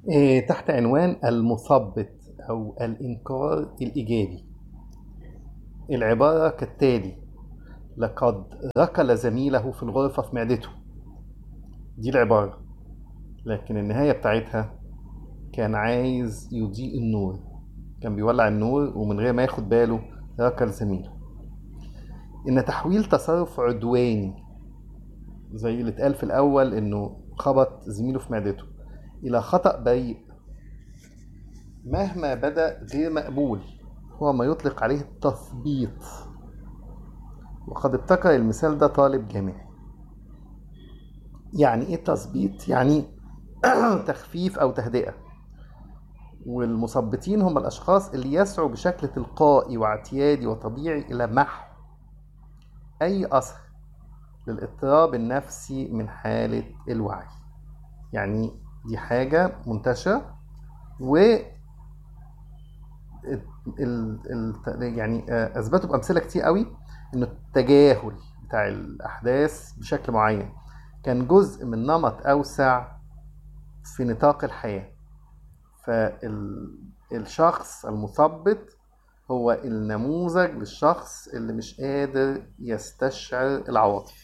إيه، تحت عنوان المثبط أو الإنكار الإيجابي العبارة كالتالي لقد ركل زميله في الغرفة في معدته دي العبارة لكن النهاية بتاعتها كان عايز يضيء النور كان بيولع النور ومن غير ما ياخد باله ركل زميله إن تحويل تصرف عدواني زي اللي اتقال في الأول إنه خبط زميله في معدته إلى خطأ بريء مهما بدأ غير مقبول هو ما يطلق عليه التثبيط وقد ابتكر المثال ده طالب جامعي يعني ايه تثبيط يعني تخفيف او تهدئه والمثبطين هم الاشخاص اللي يسعوا بشكل تلقائي واعتيادي وطبيعي الى محو اي اثر للاضطراب النفسي من حاله الوعي يعني دي حاجه منتشره و ال... ال... يعني آه، اثبتوا بامثله كتير قوي ان التجاهل بتاع الاحداث بشكل معين كان جزء من نمط اوسع في نطاق الحياه فالشخص المثبط هو النموذج للشخص اللي مش قادر يستشعر العواطف